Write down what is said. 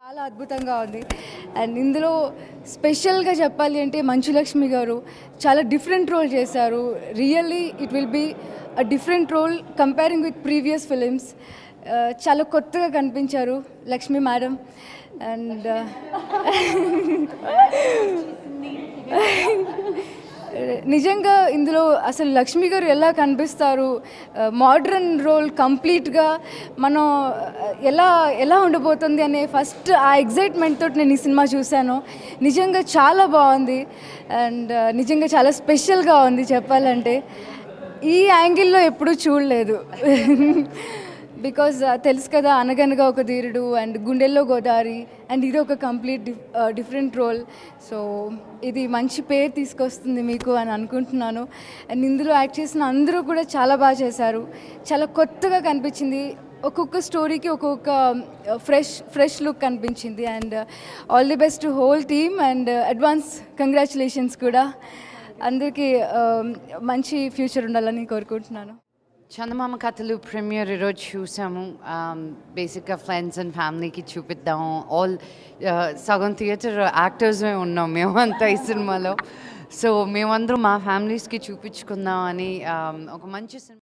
చాలా అద్భుతంగా ఉంది అండ్ ఇందులో స్పెషల్గా చెప్పాలి అంటే మంచు లక్ష్మి గారు చాలా డిఫరెంట్ రోల్ చేశారు really it will be a different role comparing with previous films చాలా కొత్తగా కనిపించారు లక్ష్మి మేడం అండ్ నిజంగా ఇందులో అసలు లక్ష్మి గారు ఎలా కనిపిస్తారు మోడ్రన్ రోల్ కంప్లీట్గా మనం ఎలా ఎలా ఉండబోతుంది అనే ఫస్ట్ ఆ ఎగ్జైట్మెంట్ తోటి నేను ఈ సినిమా చూశాను నిజంగా చాలా బాగుంది అండ్ నిజంగా చాలా స్పెషల్గా ఉంది చెప్పాలంటే ఈ యాంగిల్లో ఎప్పుడూ చూడలేదు బికాజ్ తెలుసు కదా అనగనగా ఒక ధీరుడు అండ్ గుండెల్లో గోదావరి అండ్ ఇది ఒక కంప్లీట్ డిఫరెంట్ రోల్ సో ఇది మంచి పేరు తీసుకొస్తుంది మీకు అని అనుకుంటున్నాను అండ్ ఇందులో యాక్ట్ చేసిన అందరూ కూడా చాలా బాగా చేశారు చాలా కొత్తగా కనిపించింది ఒక్కొక్క స్టోరీకి ఒక్కొక్క ఫ్రెష్ ఫ్రెష్ లుక్ కనిపించింది and all the best whole team and advance congratulations కూడా అందరికీ మంచి ఫ్యూచర్ ఉండాలని కోరుకుంటున్నాను చందమామ కథలు ప్రీమియర్ ఈరోజు చూసాము బేసిక్గా ఫ్రెండ్స్ అండ్ ఫ్యామిలీకి చూపిద్దాం ఆల్ సగం థియేటర్ యాక్టర్స్మే ఉన్నాం మేమంతా ఈ సినిమాలో సో మేమందరం మా ఫ్యామిలీస్కి చూపించుకుందాం అని um, ఒక మంచి సినిమా